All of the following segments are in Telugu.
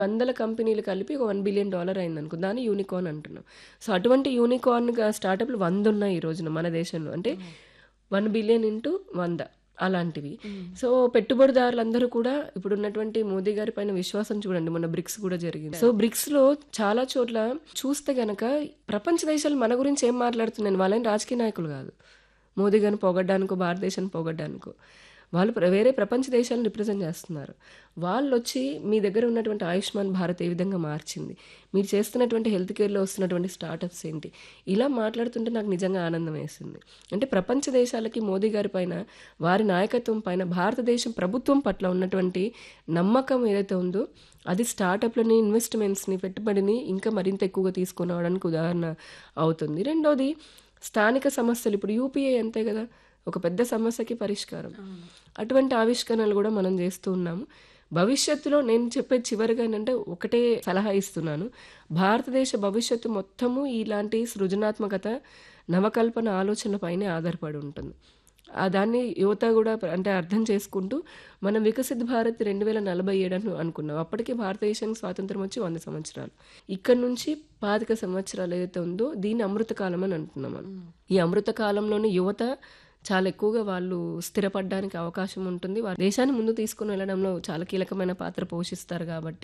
వందల కంపెనీలు కలిపి ఒక 1 బిలియన్ డాలర్ అయిందనుకో. దాన్ని యూనికార్న్ అంటున్నాం. సో, అటువంటి యూనికార్న్‌గా స్టార్టప్‌లు 100 ఉన్నాయి ఈ రోజున మన దేశంలో. అంటే 1 బిలియన్ ఇంటూ 100 అలాంటివి. సో, పెట్టుబడిదారులందరూ కూడా ఇప్పుడున్నటువంటి మోదీ గారి పైన విశ్వాసం చూడండి. మొన్న బ్రిక్స్ కూడా జరిగింది. సో, బ్రిక్స్‌లో చాలా చోట్ల చూస్తే గనక ప్రపంచ దేశాలు మన గురించి ఏం మాట్లాడుతున్నాయి వాళ్ళేం రాజకీయ నాయకులు కాదు. మోదీ గారిని పొగడ్డానికో, భారతదేశాన్ని పొగడ్డానికో. వాళ్ళు ప్ర వేరే ప్రపంచ దేశాలను రిప్రజెంట్ చేస్తున్నారు. వాళ్ళొచ్చి మీ దగ్గర ఉన్నటువంటి ఆయుష్మాన్ భారత్ ఏ విధంగా మార్చింది? మీరు చేస్తున్నటువంటి హెల్త్ కేర్‌లో వస్తున్నటువంటి స్టార్టప్స్ ఏంటి? ఇలా మాట్లాడుతుంటే నాకు నిజంగా ఆనందం వేసింది. అంటే ప్రపంచ దేశాలకి మోదీ గారి పైన, వారి నాయకత్వం పైన భారతదేశం ప్రభుత్వం పట్ల ఉన్నటువంటి నమ్మకం ఏదైతే ఉందో అది స్టార్టప్‌లని, ఇన్వెస్ట్‌మెంట్స్‌ని, పెట్టుబడిని ఇంకా మరింత ఎక్కువగా తీసుకొని రావడానికి ఉదాహరణ అవుతుంది. రెండోది స్థానిక సమస్యలు ఇప్పుడు యూపీఐ అంతే కదా! ఒక పెద్ద సమస్యకి పరిష్కారం. అటువంటి ఆవిష్కరణలు కూడా మనం చేస్తూ ఉన్నాము. భవిష్యత్తులో నేను చెప్పేది చివరిగా ఏంటంటే ఒకటే సలహా ఇస్తున్నాను. భారతదేశ భవిష్యత్తు మొత్తము ఇలాంటి సృజనాత్మకత, నవకల్పన ఆలోచనల పైనే ఆధారపడి ఉంటుంది. ఆ దాన్ని యువత కూడా అంటే అర్థం చేసుకుంటూ మనం వికసిత్ భారత్ 2047 అని అనుకున్నాం. అప్పటికే భారతదేశానికి స్వాతంత్రం వచ్చి 100 సంవత్సరాలు. ఇక్కడి నుంచి 25 సంవత్సరాలు ఏదైతే ఉందో దీన్ని అమృత కాలం అని అంటున్నాం మనం. ఈ అమృత కాలంలోనే యువత చాలా ఎక్కువగా వాళ్ళు స్థిరపడడానికి అవకాశం ఉంటుంది. వారు దేశాన్ని ముందుకు తీసుకొని వెళ్ళడంలో చాలా కీలకమైన పాత్ర పోషిస్తారు కాబట్టి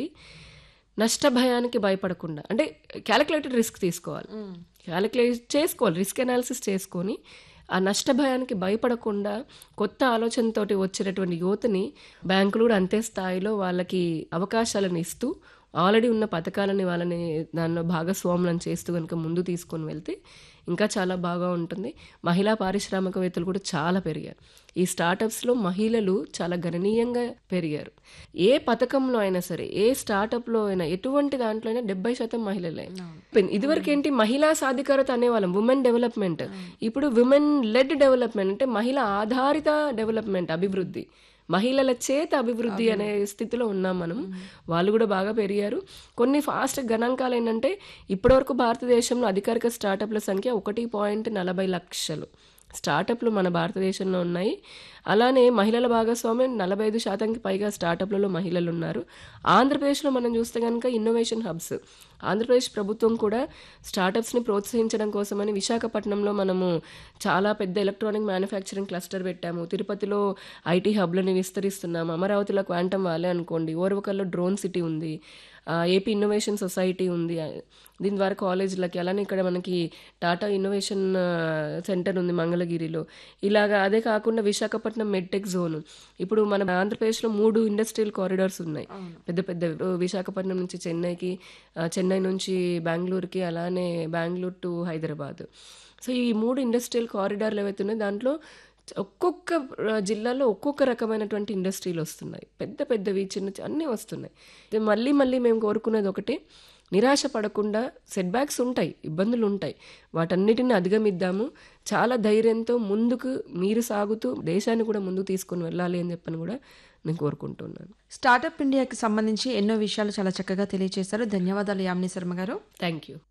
నష్ట భయానికి భయపడకుండా అంటే కాలిక్యులేటెడ్ రిస్క్ తీసుకోవాలి. కాలిక్యులేట్ చేసుకోవాలి. రిస్క్ అనాలిసిస్ చేసుకొని ఆ నష్ట భయానికి భయపడకుండా కొత్త ఆలోచనతోటి వచ్చేటటువంటి యువతని బ్యాంకులు కూడా అంతే స్థాయిలో వాళ్ళకి అవకాశాలను ఇస్తూ ఆల్రెడీ ఉన్న పథకాలని వాళ్ళని దానిలో భాగస్వాములను చేస్తూ గనుక ముందుకు తీసుకొని వెళ్తే ఇంకా చాలా బాగా ఉంటుంది. మహిళా పారిశ్రామికవేత్తలు కూడా చాలా పెరిగారు. ఈ స్టార్టప్స్‌లో మహిళలు చాలా గణనీయంగా పెరిగారు. ఏ పథకంలో అయినా సరే, ఏ స్టార్టప్‌లో అయినా, ఎటువంటి దాంట్లో అయినా 70% మహిళలే. ఇదివరకేంటి మహిళా సాధికారత అనేవాళ్ళం. Women development. ఇప్పుడు విమెన్ లెడ్ డెవలప్‌మెంట్ అంటే మహిళ ఆధారిత డెవలప్‌మెంట్ అభివృద్ధి. మహిళల చేత అభివృద్ధి అనే స్థితిలో ఉన్నాం మనం. వాళ్ళు కూడా బాగా పెరిగారు. కొన్ని ఫాస్ట్ గణాంకాలు ఏంటంటే ఇప్పటివరకు భారతదేశంలో అధికారిక స్టార్టప్‌ల సంఖ్య 1.40 లక్షలు. స్టార్టప్‌లు మన భారతదేశంలో ఉన్నాయి. అలానే మహిళల భాగస్వామ్యం 45%కి పైగా స్టార్టప్‌లలో మహిళలున్నారు. ఆంధ్రప్రదేశ్‌లో మనం చూస్తే గనుక ఇన్నోవేషన్ హబ్స్. ఆంధ్రప్రదేశ్ ప్రభుత్వం కూడా స్టార్టప్స్‌ని ప్రోత్సహించడం కోసమని విశాఖపట్నంలో మనము చాలా పెద్ద ఎలక్ట్రానిక్ మ్యానుఫ్యాక్చరింగ్ క్లస్టర్ పెట్టాము. తిరుపతిలో ఐటీ హబ్‌లని విస్తరిస్తున్నాము. అమరావతిలో క్వాంటమ్ వ్యాలీ అనుకోండి. ఓర్వకల్‌లో డ్రోన్ సిటీ ఉంది. ఆహ్, ఏపీ ఇన్నోవేషన్ సొసైటీ ఉంది. దీని ద్వారా కాలేజీలకి అలానే ఇక్కడ మనకి టాటా ఇన్నోవేషన్ సెంటర్ ఉంది మంగళగిరిలో. ఇలాగా అదే కాకుండా విశాఖపట్నం మెడ్‌టెక్ జోన్. ఇప్పుడు మన ఆంధ్రప్రదేశ్‌లో 3 ఇండస్ట్రియల్ కారిడార్స్ ఉన్నాయి. పెద్ద పెద్దవి. విశాఖపట్నం నుంచి చెన్నైకి, ఆహ్, చెన్నై నుంచి బెంగుళూరుకి అలానే బెంగుళూరు టు హైదరాబాద్. సో, ఈ 3 ఇండస్ట్రియల్ కారిడార్‌లు ఏవైతే ఉన్నాయో దాంట్లో ఒక్కొక్క ఆహ్, జిల్లాలో ఒక్కొక్క రకమైనటువంటి ఇండస్ట్రీలు వస్తున్నాయి. పెద్ద పెద్దవి, చిన్న చి అన్నీ వస్తున్నాయి. అయితే మళ్ళీ మళ్ళీ మేము కోరుకునేది ఒకటే నిరాశ పడకుండా సెట్ బ్యాక్స్ ఉంటాయి. ఇబ్బందులు ఉంటాయి. వాటన్నిటిని అధిగమిద్దాము. చాలా ధైర్యంతో ముందుకు మీరు సాగుతూ దేశాన్ని కూడా ముందుకు తీసుకొని వెళ్ళాలి అని చెప్పని కూడా నేను కోరుకుంటున్నాను. స్టార్టప్ ఇండియాకి సంబంధించి ఎన్నో విషయాలు చాలా చక్కగా తెలియజేశారు. ధన్యవాదాలు యామిని శర్మ గారు. Thank you.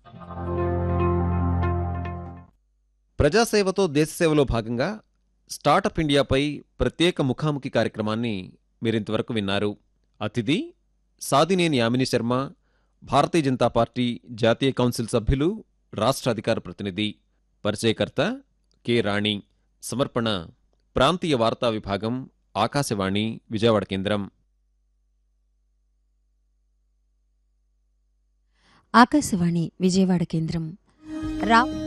ప్రజాసేవతో దేశసేవలో భాగంగా స్టార్టప్ ఇండియాపై ప్రత్యేక ముఖాముఖి కార్యక్రమాన్ని మీరింతవరకు విన్నారు. అతిథి సాదినేని యామిని శర్మ, భారతీయ జనతా పార్టీ జాతీయ కౌన్సిల్ సభ్యులు, రాష్ట్ర అధికార ప్రతినిధి. పరిచయకర్త కె రాణి. సమర్పణ ప్రాంతీయ వార్తా విభాగం, ఆకాశవాణి విజయవాడ కేంద్రం. ఆకాశవాణి విజయవాడ కేంద్రం. రా